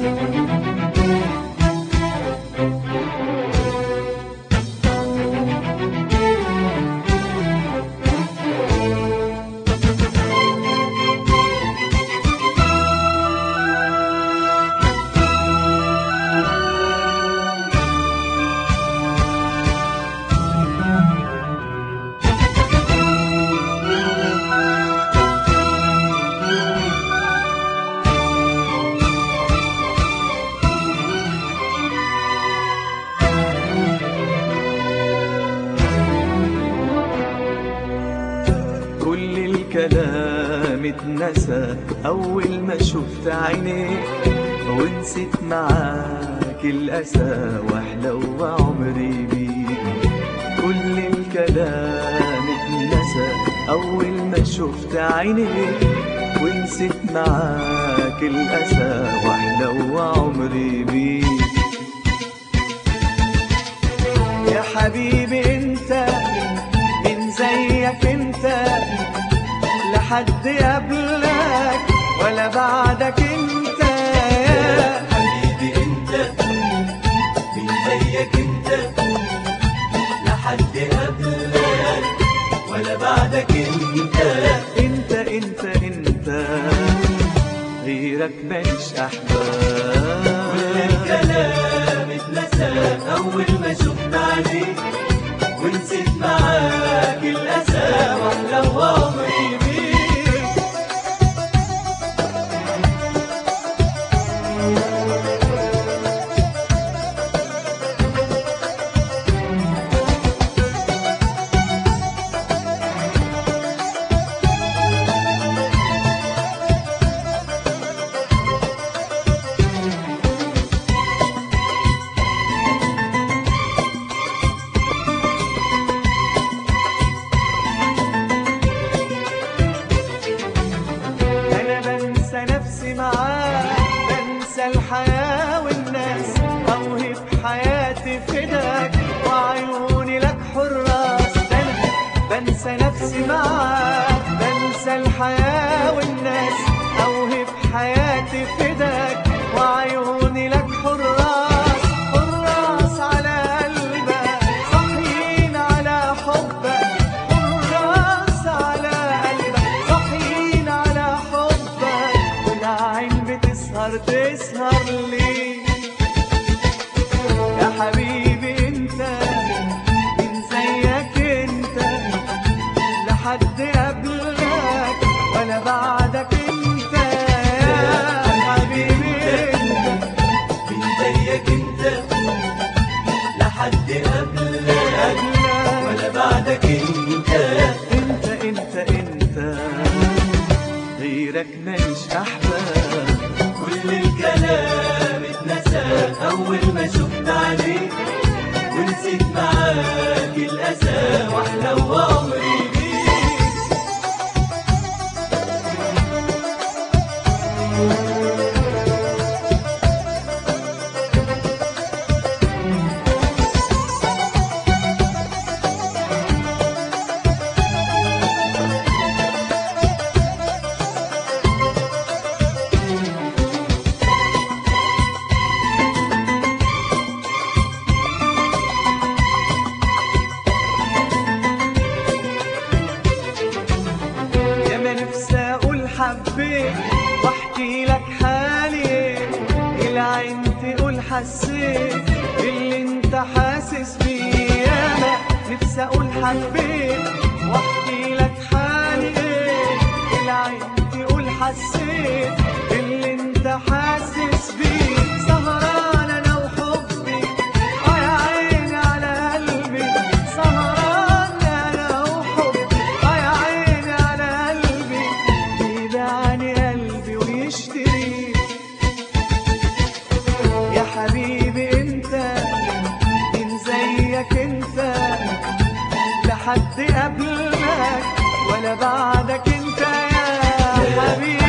كل الكلام اتنسى أول ما شفت عينيك ونسيت معاك الأسى وأحلى عمري بيك كل الكلام اتنسى أول ما شفت عينيك ونسيت معاك الأسى وأحلى عمري بيك يا حبيبي انت من زيك انت لحد قبلك ولا بعدك انت يا حبيبي انت من زيك انت لحد قبلك ولا بعدك انت انت انت انت غيرك ماليش احباب كل الكلام اتنسى اول ما شفت عليك ونسيت معاك الاسى واحلى عمري بيك انا بنسى نفسي معاك بنسى الحياة والناس اوهب حياتي فداك وعيوني لك حراس ده أنا بنسى نفسي معاك بنسى الحياة والناس اوهب حياتي فداك وعيوني لك حراس حراس على قلبك صاحيين على حبك حراس على قلبك صاحيين على حبك والعين بتسهر تسهر ليه يا حبيبي انت من زيك انت لحد قبلك ولا بعدك انت يا حبيبي انت من زيك انت لحد قبلك ولا بعدك انت انت انت انت غيرك ماليش احباب كل الكلام اتنسى اول ما شفت عليك ونسيت معاك الاسى واحلى عمري بيك يا ما نفسي اقول حبيت واحكي لك حالي العين تقول حسيت اللي انت حاسس بيه يا ما نفسي اقول حبيت واحكي لك حالي العين تقول حسيت اللي انت حاسس بيه سهران انا وحبي اه يا عيني على قلبي سهران انا وحبي اه يا عيني على قلبي بيبيعني قلبي ويشتري يا حبيبي انت من زيك انت لحد قبلك ولا بعدك انت يا حبيبي